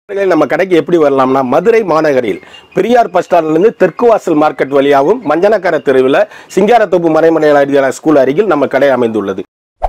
நேயர்களே, நம்ம கடைக்கு எப்படி வரலாம்னா மதுரை மாநகரில் பெரியார் பஸ் ஸ்டாண்ட்லேருந்து தெற்கு வாசல் மார்க்கெட் வழியாகவும் மஞ்சனக்கரை தெருவில் சிங்காரத்தோப்பு மறைமலையாளர் ஸ்கூல் அருகில் நம்ம கடை அமைந்துள்ளது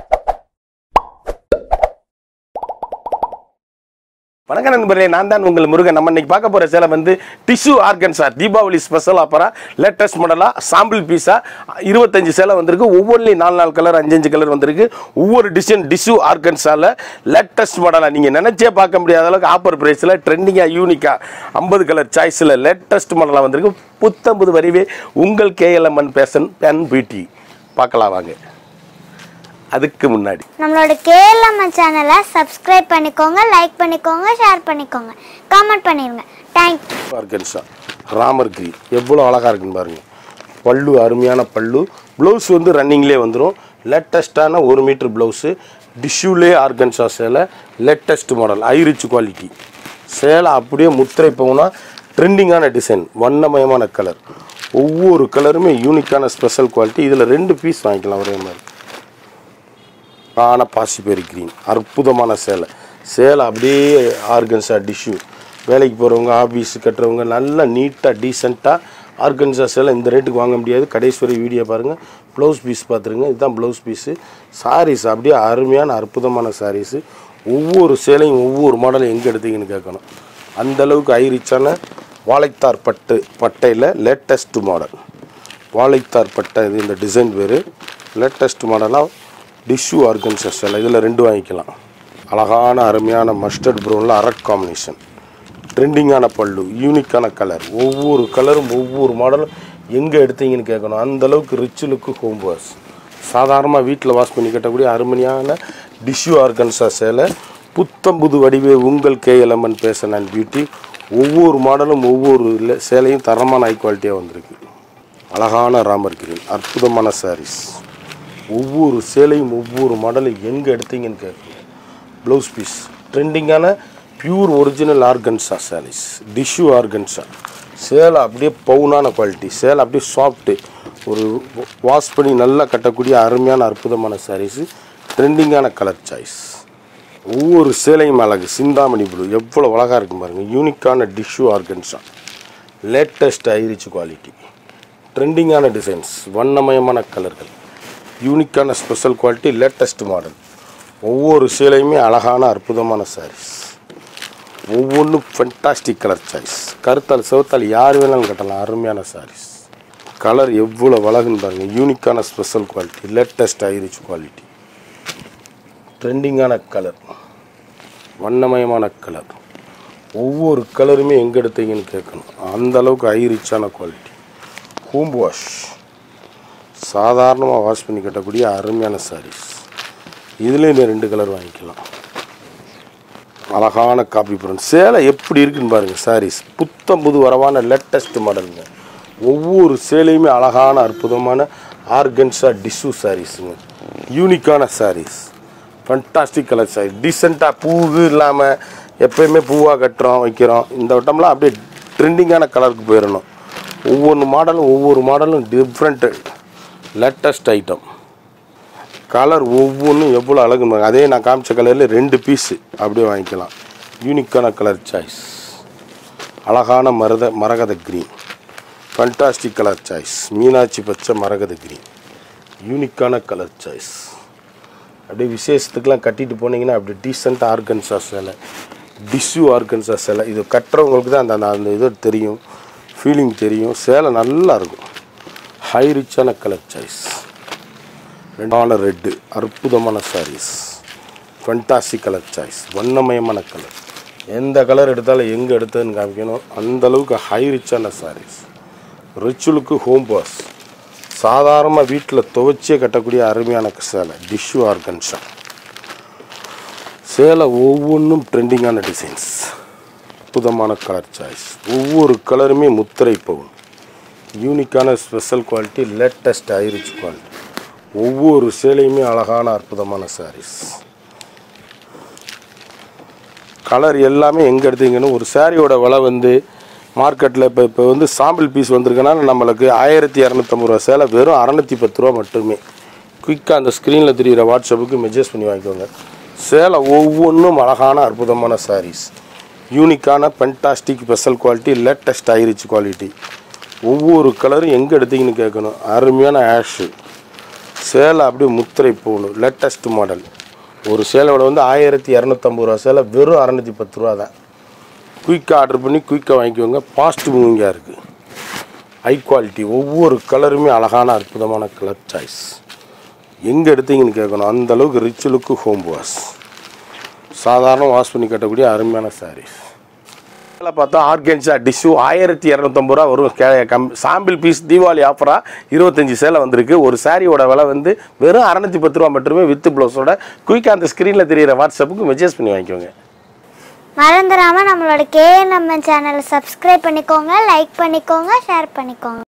வணக்கம் நண்பர்களே நான் தான் உங்கள் முருகன் நம்ம இன்னைக்கு பார்க்க போற சேலை வந்து டிஷ்யூ ஆர்கன்ஸா தீபாவளி ஸ்பெஷல் ஆஃபரா லேட்டஸ்ட் மாடலா சாம்பிள் பீஸா இருபத்தஞ்சு சேலை வந்திருக்கு ஒவ்வொன்றிலையும் நாலு நாலு கலர் அஞ்சஞ்சு கலர் வந்திருக்கு ஒவ்வொரு டிசைன் டிஷ்யூ ஆர்கன்ஸால லேட்டஸ்ட் மாடலா நீங்க நினைச்சே பார்க்க முடியாத அளவுக்கு ஆஃபர் பிரைஸ்ல ட்ரெண்டிங்கா யூனிக்கா ஐம்பது கலர் சாய்ஸ்ல லேட்டஸ்ட் மாடலா வந்திருக்கு புத்தம்பது வரிவே உங்கள் கேஎல்எம்என் பேசன் பென் பியூட்டி பார்க்கலாம் வாங்க அதுக்கு முன்னாடி நம்மளோட கேஎல்எம் சேனலை சப்ஸ்கிரைப் பண்ணிக்கோங்க லைக் பண்ணிக்கோங்க ஷேர் பண்ணிக்கோங்க காமெண்ட் பண்ணிடுங்க தேங்க்யூ ஆர்கன்ஸா ராமர் கிரீன் எவ்வளோ அழகாக இருக்குன்னு பாருங்க பல்லு அருமையான பல்லு ப்ளவுஸ் வந்து ரன்னிங்லேயே வந்துடும் லேட்டஸ்ட்டான ஒரு மீட்டர் ப்ளவுஸு டிஷ்யூலே ஆர்கன்ஸா சேலை லேட்டஸ்ட் மாடல் ஐரிச் குவாலிட்டி சேலை அப்படியே முத்திரை போகுனா ட்ரெண்டிங்கான டிசைன் வண்ணமயமான கலர் ஒவ்வொரு கலருமே யூனிக்கான ஸ்பெஷல் குவாலிட்டி இதில் ரெண்டு பீஸ் வாங்கிக்கலாம் ஒரே மாதிரி ஆன பாசிப்பேரி க்ரீன் அற்புதமான சேலை சேலை அப்படியே ஆர்கன்ஸா டிஷ்யூ வேலைக்கு போகிறவங்க ஆஃபீஸ் கட்டுறவங்க நல்லா நீட்டாக டீசெண்டாக ஆர்கன்ஸா சேலை இந்த ரேட்டுக்கு வாங்க முடியாது கடைஸ்வரி வீடியோ பாருங்கள் ப்ளவுஸ் பீஸ் பார்த்துருங்க இதுதான் ப்ளவுஸ் பீஸு சாரீஸ் அப்படியே அருமையான அற்புதமான சாரீஸு ஒவ்வொரு சேலையும் ஒவ்வொரு மாடலும் எங்கே எடுத்தீங்கன்னு கேட்கணும் அந்த அளவுக்கு ஐரிச்சான வாழைத்தார் பட்டு பட்டையில் லேட்டஸ்ட் மாடல் வாழைத்தார் பட்டை இது இந்த டிசைன் பேர் லேட்டஸ்ட் மாடலாக டிஷ்யூ ஆர்கன்ஸா சேலை இதில் ரெண்டு வாங்கிக்கலாம் அழகான அருமையான மஸ்டர்ட் ப்ரௌனில் அரக் காம்பினேஷன் ட்ரெண்டிங்கான பல்லு யூனிக்கான கலர் ஒவ்வொரு கலரும் ஒவ்வொரு மாடலும் எங்கே எடுத்தீங்கன்னு கேட்கணும் அந்த அளவுக்கு ரிச் லுக்கு ஹோம் வாஷ் சாதாரணமாக வீட்டில் வாஷ் பண்ணி கட்டக்கூடிய அருமையான டிஷ்யூ ஆர்கன்ஸா சேலை புத்தம்புது வடிவே உங்கள் கேஎல்எம்என் பேசன் அண்ட் பியூட்டி ஒவ்வொரு மாடலும் ஒவ்வொரு இல்ல- சேலையும் தரமான ஹை குவாலிட்டியாக வந்திருக்கு அழகான ராமர் கிரீன் அற்புதமான சாரீஸ் ஒவ்வொரு சேலையும் ஒவ்வொரு மாடலும் எங்கே எடுத்தீங்கன்னு கேட்குங்க ப்ளவுஸ் பீஸ் ட்ரெண்டிங்கான pure original organza sarees tissue organza சேலை அப்படியே பவுனான குவாலிட்டி சேலை அப்படியே சாஃப்ட்டு ஒரு வாஷ் பண்ணி நல்லா கட்டக்கூடிய அருமையான அற்புதமான சாரீஸு ட்ரெண்டிங்கான கலர் சாய்ஸ் ஒவ்வொரு சேலையும் அழகு சிந்தாமணி ப்ளூ எவ்வளோ அழகாக இருக்கும் பாருங்கள் யூனிக்கான tissue organza latest high rich quality ட்ரெண்டிங்கான டிசைன்ஸ் வண்ணமயமான கலர்கள் யூனிக்கான ஸ்பெஷல் குவாலிட்டி லேட்டஸ்ட் மாடல் ஒவ்வொரு சேலையுமே அழகான அற்புதமான சாரீஸ் ஒவ்வொன்றும் ஃபென்டாஸ்டிக் கலர் சாய்ஸ் கருத்தால் சிவத்தால் யார் வேணாலும் கட்டலாம் அருமையான சாரீஸ் கலர் எவ்வளோ அழகுன்னு பாருங்கள் யூனிக்கான special quality latest high rich quality ட்ரெண்டிங்கான கலர் வண்ணமயமான கலர் ஒவ்வொரு கலருமே எங்கே எடுத்தீங்கன்னு கேட்கணும் அந்த அளவுக்கு ஹை ரிச்சான குவாலிட்டி ஹோம் வாஷ் சாதாரணமாக வாஷ் பண்ணி கட்டக்கூடிய அருமையான சாரீஸ் இதுலேயும் இந்த ரெண்டு கலர் வாங்கிக்கலாம் அழகான காப்பி பிரிண்ட் சேலை எப்படி இருக்குன்னு பாருங்கள் சாரீஸ் புத்தம் புது வரவான லேட்டஸ்ட் மாடலுங்க ஒவ்வொரு சேலையுமே அழகான அற்புதமான ஆர்கன்ஸா டிஷ்யூ சாரீஸுங்க யூனிக்கான சாரீஸ் ஃபண்டாஸ்டிக் கலர் சாரீஸ் டீசெண்டாக பூவு இல்லாமல் எப்பயுமே பூவாக கட்டுறோம் வைக்கிறோம் இந்த வட்டம்லாம் அப்படியே ட்ரெண்டிங்கான கலருக்கு போயிடணும் ஒவ்வொரு மாடலும் ஒவ்வொரு மாடலும் டிஃப்ரெண்ட்டு லேட்டஸ்ட் ஐட்டம் கலர் ஒவ்வொன்றும் எவ்வளோ அழகுன்னு பாருங்க. அதே நான் காமிச்ச கலரில் ரெண்டு பீஸு அப்படியே வாங்கிக்கலாம் யூனிக்கான கலர் சாய்ஸ் அழகான மரத மரகத green fantastic colour choice Meenakshi பச்சை மரகத க்ரீன் யூனிக்கான கலர் சாய்ஸ் அப்படியே விசேஷத்துக்கெலாம் கட்டிட்டு போனீங்கன்னா அப்படி டீசெண்ட் ஆர்கன்ஸா சேலை டிஷ்யூ ஆர்கன்ஸா சேலை இது கட்டுறவங்களுக்கு தான் அந்த அந்த- அந்த இது தெரியும் ஃபீலிங் தெரியும் சேலை நல்லா இருக்கும் ஹை ரிச்சான கலர் சாய்ஸ் ரெண்டான ரெட்டு அற்புதமான சாரீஸ் ஃபண்டாஸ்டிக் கலர் சாய்ஸ் வண்ணமயமான கலர் எந்த கலர் எடுத்தாலும் எங்கே எடுத்ததுன்னு காமிக்கணும் அந்த அளவுக்கு ஹை ரிச்சான சாரீஸ் ரிச்சுலுக்கு ஹோம் வாஷ் சாதாரணமாக வீட்டில் துவைச்சே கட்டக்கூடிய அருமையான சேலை டிஷ்யூ ஆர்கன்ஷா சேலை ஒவ்வொன்றும் ட்ரெண்டிங்கான டிசைன்ஸ் அற்புதமான கலர் சாய்ஸ் ஒவ்வொரு கலருமே முத்திரை போகும் யூனிக்கான special quality latest high rich quality ஒவ்வொரு சேலையுமே அழகான அற்புதமான சாரீஸ் கலர் எல்லாமே எங்கே எடுத்தீங்கன்னு ஒரு சாரியோட விலை வந்து மார்க்கெட்டில் இப்போ இப்போ வந்து சாம்பிள் பீஸ் வந்திருக்கனால நம்மளுக்கு ஆயிரத்தி இரநூத்தம்பது ரூபா சேலை வெறும் அறநூற்றி பத்து ரூபா மட்டுமே குயிக்காக அந்த ஸ்க்ரீனில் தெரிகிற வாட்ஸ்அப்புக்கு மெசேஜ் பண்ணி வாங்கிக்கோங்க சேலை ஒவ்வொன்றும் அழகான அற்புதமான சாரீஸ் யூனிக்கான பென்டாஸ்டிக் ஸ்பெஷல் குவாலிட்டி லேட்டஸ்ட் ஆயிருச்சு குவாலிட்டி ஒவ்வொரு கலரும் எங்கே எடுத்தீங்கன்னு கேட்கணும் அருமையான ஆஷு சேலை அப்படியே முத்திரை போகணும் லேட்டஸ்ட் மாடல் ஒரு சேலையோட வந்து ஆயிரத்தி இரநூத்தம்பது ரூபா சேலை வெறும் அறநூற்றி பத்து ரூபா தான் குயிக்காக ஆர்டர் பண்ணி குயிக்காக வாங்கிக்கோங்க ஃபாஸ்ட் மூவிங்காக இருக்குது ஹை குவாலிட்டி ஒவ்வொரு கலருமே அழகான அற்புதமான கலர் சாய்ஸ் எங்கே எடுத்தீங்கன்னு கேட்கணும் அந்த அளவுக்கு ரிச் லுக்கு ஹோம் வாஷ் சாதாரண வாஷ் பண்ணி கட்டக்கூடிய அருமையான சாரீஸ் இதில் பார்த்தா ஆர்கென்ஸா டிஷ்யூ ஆயிரத்தி இரநூத்தம்பது ரூபா வரும் கே கம் சாம்பிள் பீஸ் தீபாவளி ஆஃபராக இருபத்தஞ்சி சேலை வந்திருக்கு ஒரு சாரியோட விலை வந்து வெறும் அறநூற்றி பத்து ரூபா மட்டுமே வித் ப்ளவுஸோட குயிக்காக அந்த ஸ்க்ரீனில் தெரியிற வாட்ஸ்அப்புக்கு மெசேஜ் பண்ணி வாங்கிக்கோங்க மறந்துடாம நம்மளோட கேஎன்எம் சேனலை சப்ஸ்கிரைப் பண்ணிக்கோங்க லைக் பண்ணிக்கோங்க ஷேர் பண்ணிக்கோங்க